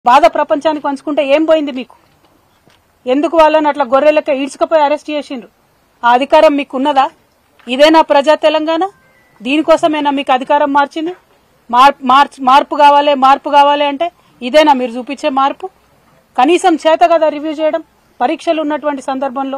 బాధ ప్రపంచానికి పంచుకుంటే ఏం పోయింది మీకు ఎందుకు వాళ్ళని అట్లా గొర్రెలక ఈడ్చుకపోయి అరెస్ట్ చేసిండ్రు ఆ అధికారం మీకు ఉన్నదా ఇదేనా ప్రజా తెలంగాణ దీనికోసమేనా మీకు అధికారం మార్చింది మార్- మార్చ్ మార్పు కావాలి మార్పు కావాలి అంటే ఇదేనా మీరు చూపించే మార్పు కనీసం చేత కదా రివ్యూ చేయడం పరీక్షలు ఉన్నటువంటి సందర్భంలో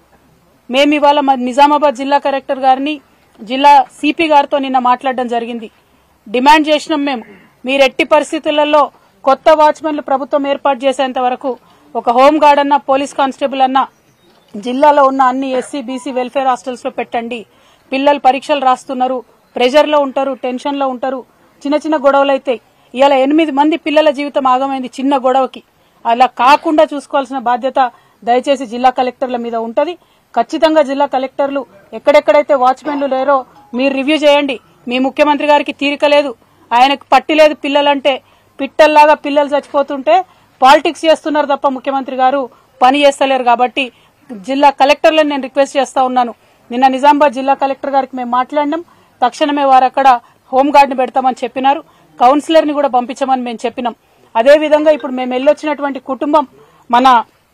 మేము ఇవాళ మా నిజామాబాద్ జిల్లా కలెక్టర్ గారిని జిల్లా సిపి గారితో నిన్న మాట్లాడడం జరిగింది డిమాండ్ చేసినాం మేము మీరు ఎట్టి పరిస్థితులలో కొత్త వాచ్మెన్లు ప్రభుత్వం ఏర్పాటు చేసేంత వరకు ఒక హోమ్ గార్డ్ అన్న పోలీస్ కానిస్టేబుల్ అన్న జిల్లాలో ఉన్న అన్ని ఎస్సీ బీసీ వెల్ఫేర్ హాస్టల్స్ లో పెట్టండి పిల్లలు పరీక్షలు రాస్తున్నారు ప్రెషర్ లో ఉంటారు టెన్షన్ లో ఉంటారు చిన్న చిన్న గొడవలు అయితే ఇవాళ ఎనిమిది మంది పిల్లల జీవితం ఆగమైంది చిన్న గొడవకి అలా కాకుండా చూసుకోవాల్సిన బాధ్యత దయచేసి జిల్లా కలెక్టర్ల మీద ఉంటది ఖచ్చితంగా జిల్లా కలెక్టర్లు ఎక్కడెక్కడైతే వాచ్మెన్లు లేరో మీరు రివ్యూ చేయండి మీ ముఖ్యమంత్రి గారికి తీరిక లేదు ఆయనకు పట్టి లేదు పిల్లలంటే పిట్టల్లాగా పిల్లలు చచ్చిపోతుంటే పాలిటిక్స్ చేస్తున్నారు తప్ప ముఖ్యమంత్రి గారు పని చేస్తలేరు కాబట్టి జిల్లా కలెక్టర్లను నేను రిక్వెస్ట్ చేస్తా ఉన్నాను నిన్న నిజామాబాద్ జిల్లా కలెక్టర్ గారికి మేము మాట్లాడినాం తక్షణమే వారు అక్కడ హోంగార్డ్ ని పెడతామని చెప్పినారు కౌన్సిలర్ ని కూడా పంపించమని మేము చెప్పినాం అదే విధంగా ఇప్పుడు మేము వెళ్ళొచ్చినటువంటి కుటుంబం మన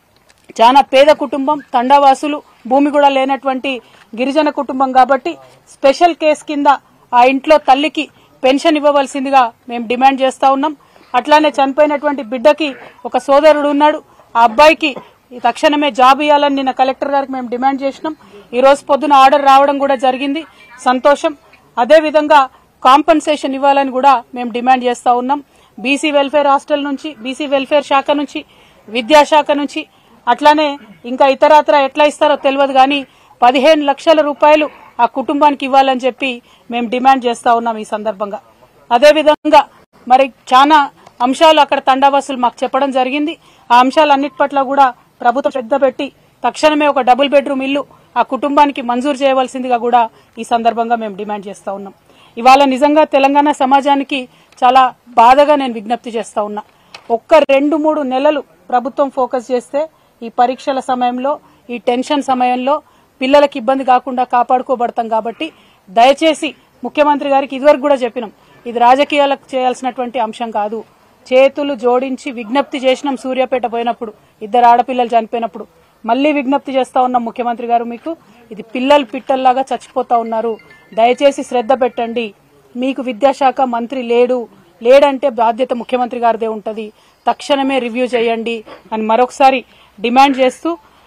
చాలా పేద కుటుంబం తండావాసులు భూమి కూడా లేనటువంటి గిరిజన కుటుంబం కాబట్టి స్పెషల్ కేసు కింద ఆ ఇంట్లో తల్లికి పెన్షన్ ఇవ్వవలసిందిగా మేము డిమాండ్ చేస్తా ఉన్నాం అట్లానే చనిపోయినటువంటి బిడ్డకి ఒక సోదరుడు ఉన్నాడు ఆ అబ్బాయికి ఈ తక్షణమే జాబ్ ఇవ్వాలని నిన్న కలెక్టర్ గారికి మేము డిమాండ్ చేసినాం ఈ రోజు పొద్దున ఆర్డర్ రావడం కూడా జరిగింది సంతోషం అదే విధంగా కాంపన్సేషన్ ఇవ్వాలని కూడా మేము డిమాండ్ చేస్తా ఉన్నాం బీసీ వెల్ఫేర్ హాస్టల్ నుంచి బీసీ వెల్ఫేర్ శాఖ నుంచి విద్యాశాఖ నుంచి అట్లానే ఇంకా ఇతరత్ర ఎట్లా ఇస్తారో తెలియదు కానీ పదిహేను లక్షల రూపాయలు ఆ కుటుంబానికి ఇవ్వాలని చెప్పి మేము డిమాండ్ చేస్తా ఉన్నాం ఈ సందర్భంగా అదేవిధంగా మరి చాలా అంశాలు అక్కడ తండావాసులు మాకు చెప్పడం జరిగింది ఆ అంశాలన్నిటి పట్ల కూడా ప్రభుత్వం శ్రద్ధ పెట్టి తక్షణమే ఒక డబుల్ బెడ్రూమ్ ఇల్లు ఆ కుటుంబానికి మంజూరు చేయవలసిందిగా కూడా ఈ సందర్భంగా మేము డిమాండ్ చేస్తా ఉన్నాం ఇవాళ నిజంగా తెలంగాణ సమాజానికి చాలా బాధగా నేను విజ్ఞప్తి చేస్తా ఉన్నా ఒక్క రెండు మూడు నెలలు ప్రభుత్వం ఫోకస్ చేస్తే ఈ పరీక్షల సమయంలో ఈ టెన్షన్ సమయంలో పిల్లలకి ఇబ్బంది కాకుండా కాపాడుకోబడతాం కాబట్టి దయచేసి ముఖ్యమంత్రి గారికి ఇదివరకు కూడా చెప్పినాం ఇది రాజకీయాలకు చేయాల్సినటువంటి అంశం కాదు చేతులు జోడించి విజ్ఞప్తి చేసినాం సూర్యాపేట పోయినప్పుడు ఇద్దరు ఆడపిల్లలు చనిపోయినప్పుడు మళ్ళీ విజ్ఞప్తి చేస్తా ఉన్నాం ముఖ్యమంత్రి గారు మీకు ఇది పిల్లలు పిట్టల్లాగా చచ్చిపోతా ఉన్నారు దయచేసి శ్రద్ధ పెట్టండి మీకు విద్యాశాఖ మంత్రి లేడు లేడంటే బాధ్యత ముఖ్యమంత్రి గారిదే ఉంటది తక్షణమే రివ్యూ చేయండి అని మరొకసారి డిమాండ్ చేస్తూ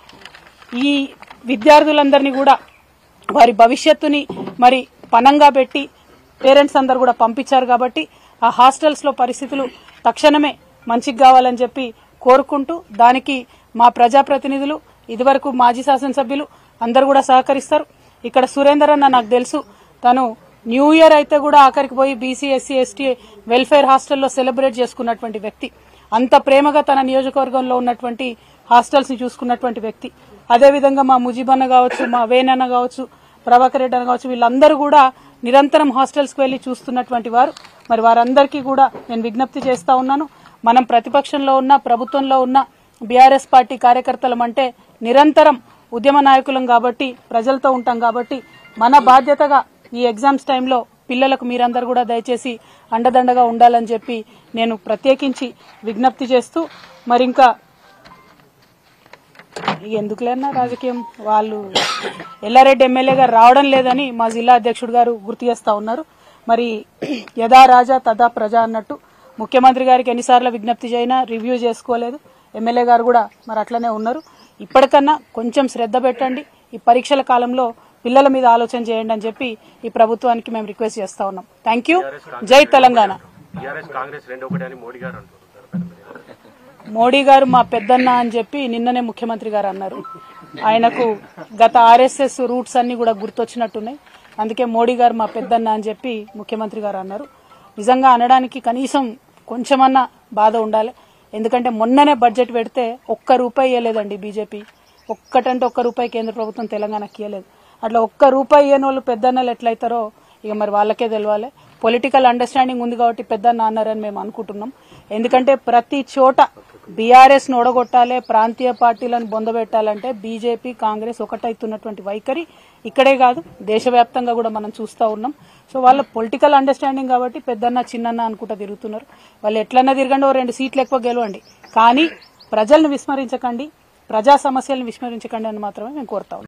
ఈ విద్యార్థులందరినీ కూడా వారి భవిష్యత్తుని మరి పనంగా పెట్టి పేరెంట్స్ అందరు కూడా పంపించారు కాబట్టి ఆ హాస్టల్స్ లో పరిస్థితులు తక్షణమే మంచిగా కావాలని చెప్పి కోరుకుంటూ దానికి మా ప్రజాప్రతినిధులు ఇదివరకు మాజీ శాసనసభ్యులు అందరు కూడా సహకరిస్తారు ఇక్కడ సురేందర్ అన్న నాకు తెలుసు తను న్యూ ఇయర్ అయితే కూడా ఆఖరికి పోయి బీసీ ఎస్సీ ఎస్టీ వెల్ఫేర్ హాస్టల్లో సెలబ్రేట్ చేసుకున్నటువంటి వ్యక్తి అంత ప్రేమగా తన నియోజకవర్గంలో ఉన్నటువంటి హాస్టల్స్ ని చూసుకున్నటువంటి వ్యక్తి అదేవిధంగా మా ముజీబన్న కావచ్చు మా వేనన్న కావచ్చు ప్రభాకర్ రెడ్డి అన్న కావచ్చు వీళ్ళందరూ కూడా నిరంతరం హాస్టల్స్కి వెళ్లి చూస్తున్నటువంటి వారు మరి వారందరికీ కూడా నేను విజ్ఞప్తి చేస్తా ఉన్నాను మనం ప్రతిపక్షంలో ఉన్న ప్రభుత్వంలో ఉన్న బీఆర్ఎస్ పార్టీ కార్యకర్తలం అంటే నిరంతరం ఉద్యమ నాయకులం కాబట్టి ప్రజలతో ఉంటాం కాబట్టి మన బాధ్యతగా ఈ ఎగ్జామ్స్ టైంలో పిల్లలకు మీరందరూ కూడా దయచేసి అండదండగా ఉండాలని చెప్పి నేను ప్రత్యేకించి విజ్ఞప్తి చేస్తూ మరి ఇంకా ఎందుకులేనా రాజకీయం వాళ్ళు ఎల్లారెడ్డి ఎమ్మెల్యే గారు రావడం లేదని మా జిల్లా అధ్యక్షుడు గారు గుర్తు చేస్తా ఉన్నారు మరి యథా రాజా తదా ప్రజ అన్నట్టు ముఖ్యమంత్రి గారికి ఎన్నిసార్లు విజ్ఞప్తి చేయినా రివ్యూ చేసుకోలేదు ఎమ్మెల్యే గారు కూడా మరి అట్లనే ఉన్నారు ఇప్పటికన్నా కొంచెం శ్రద్ధ పెట్టండి ఈ పరీక్షల కాలంలో పిల్లల మీద ఆలోచన చేయండి అని చెప్పి ఈ ప్రభుత్వానికి మేము రిక్వెస్ట్ చేస్తా ఉన్నాం థ్యాంక్ యూ జై తెలంగాణ టీఆర్ఎస్ కాంగ్రెస్ రెండు ఒకటి అని మోడీ గారు అంటున్నారు మోడీ గారు మా పెద్దన్న అని చెప్పి నిన్ననే ముఖ్యమంత్రి గారు అన్నారు ఆయనకు గత ఆర్ఎస్ఎస్ రూట్స్ అన్ని కూడా గుర్తొచ్చినట్టున్నాయి అందుకే మోడీ గారు మా పెద్దన్న అని చెప్పి ముఖ్యమంత్రి గారు అన్నారు నిజంగా అనడానికి కనీసం కొంచెమన్నా బాధ ఉండాలి ఎందుకంటే మొన్ననే బడ్జెట్ పెడితే ఒక్క రూపాయి ఇవ్వలేదండి బీజేపీ ఒక్కటంటే ఒక్క రూపాయి కేంద్ర ప్రభుత్వం తెలంగాణకి ఇవ్వలేదు అట్లా ఒక్క రూపాయి ఇవ్వని వాళ్ళు పెద్దన్నలు ఎట్లయితారో ఇక మరి వాళ్ళకే తెలవాలి పొలిటికల్ అండర్స్టాండింగ్ ఉంది కాబట్టి పెద్దన్న అన్నారని మేము అనుకుంటున్నాం ఎందుకంటే ప్రతి చోట బీఆర్ఎస్ ను ఓడగొట్టాలి ప్రాంతీయ పార్టీలను బొందబెట్టాలంటే బీజేపీ కాంగ్రెస్ ఒకటైతున్నటువంటి వైఖరి ఇక్కడే కాదు దేశవ్యాప్తంగా కూడా మనం చూస్తా ఉన్నాం సో వాళ్ళ పొలిటికల్ అండర్స్టాండింగ్ కాబట్టి పెద్దన్న చిన్నన్న అనుకుంటా తిరుగుతున్నారు వాళ్ళు ఎట్లన్నా తిరగండి ఓ రెండు సీట్లు ఎక్కువ గెలవండి కానీ ప్రజల్ని విస్మరించకండి ప్రజా సమస్యలను విస్మరించకండి అని మాత్రమే మేము కోరుతా ఉన్నాం.